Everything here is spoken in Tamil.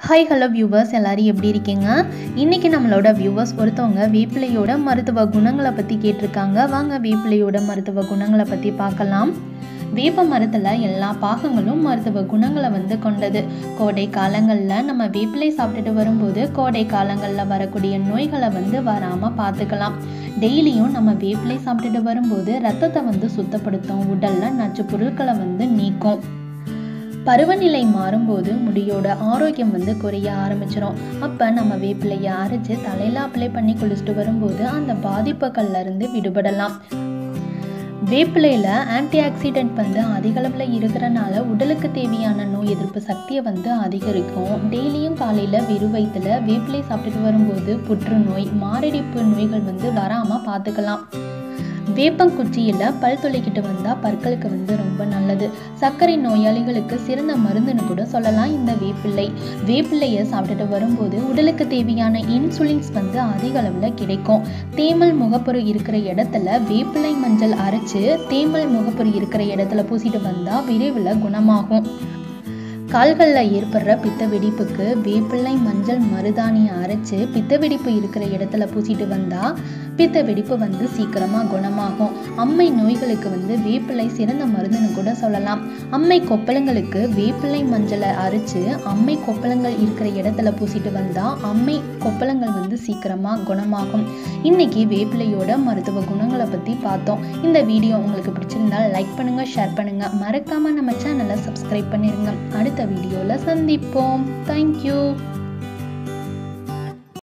ஹாய் ஹலோ வியூவர்ஸ் எல்லாரும் எப்படி இருக்கீங்க இன்றைக்கி நம்மளோட வியூவர்ஸ் ஒருத்தவங்க வேப்பிலையோட மருத்துவ குணங்களை பற்றி கேட்டிருக்காங்க வாங்க வேப்பிலையோட மருத்துவ குணங்களை பற்றி பார்க்கலாம் வேப்ப மரத்தில் எல்லா பாகங்களும் மருத்துவ குணங்களை வந்து கொண்டது கோடை காலங்களில் நம்ம வேப்பிலை சாப்பிட்டுட்டு வரும்போது கோடை காலங்களில் வரக்கூடிய நோய்களை வந்து வராமல் பார்த்துக்கலாம் டெய்லியும் நம்ம வேப்பிலை சாப்பிட்டுட்டு வரும்போது ரத்தத்தை வந்து சுத்தப்படுத்தும் உடலில் நச்சு பொருட்களை வந்து நீக்கும் பருவநிலை மாறும்போது முடியோட ஆரோக்கியம் வந்து குறைய ஆரம்பிச்சிடும் அப்போ நம்ம வேப்பிலையை அரைச்சி தலையில் அப்ளை பண்ணி குளிச்சுட்டு வரும்போது அந்த பாதிப்புகள்ல இருந்து விடுபடலாம் வேப்பிலையில் ஆன்டி ஆக்சிடென்ட் வந்து அதிக அளவில் இருக்கிறனால உடலுக்கு தேவையான நோய் எதிர்ப்பு சக்தியை வந்து அதிகரிக்கும் டெய்லியும் காலையில் வெறும் வயிற்றுல வேப்பிலை சாப்பிட்டுட்டு வரும்போது புற்றுநோய் மாரடைப்பு நோய்கள் வந்து வராமல் பார்த்துக்கலாம் வேப்பங்குச்சியில் பல் துளைக்கிட்டு வந்தால் பற்களுக்கு வந்து ரொம்ப நல்லது சர்க்கரை நோயாளிகளுக்கு சிறந்த மருந்துன்னு கூட சொல்லலாம் இந்த வேப்பிள்ளை வேப்பிள்ளையை சாப்பிட்டுட்டு வரும்போது உடலுக்கு தேவையான இன்சுலின்ஸ் வந்து அதிக அளவில் கிடைக்கும் தேமல் முகப்பொரு இருக்கிற இடத்துல வேப்பிள்ளை மஞ்சள் அரைச்சு தேமல் முகப்பொரு இருக்கிற இடத்துல பூசிட்டு வந்தால் விரைவில் குணமாகும் கால்களில் ஏற்படுற பித்த வெடிப்புக்கு வேப்பிள்ளை மஞ்சள் மருதாணியை அரைச்சு பித்த வெடிப்பு இருக்கிற இடத்துல பூசிட்டு வந்தால் பித்த வெடிப்பு வந்து சீக்கிரமாக குணமாகும் அம்மை நோய்களுக்கு வந்து வேப்பிள்ளை சிறந்த மருந்துன்னு கூட சொல்லலாம் அம்மை கொப்பளங்களுக்கு வேப்பிள்ளை மஞ்சளை அரைச்சு அம்மை கொப்பளங்கள் இருக்கிற இடத்துல பூசிட்டு வந்தால் அம்மை கொப்பளங்கள் வந்து சீக்கிரமாக குணமாகும் இன்னைக்கு வேப்பிலையோட மருத்துவ குணங்களை பற்றி பார்த்தோம் இந்த வீடியோ உங்களுக்கு பிடிச்சிருந்தால் லைக் பண்ணுங்கள் ஷேர் பண்ணுங்கள் மறக்காமல் நம்ம சேனலை சப்ஸ்கிரைப் பண்ணிடுங்க அடுத்த வீடியோவில் சந்திப்போம் தேங்க்யூ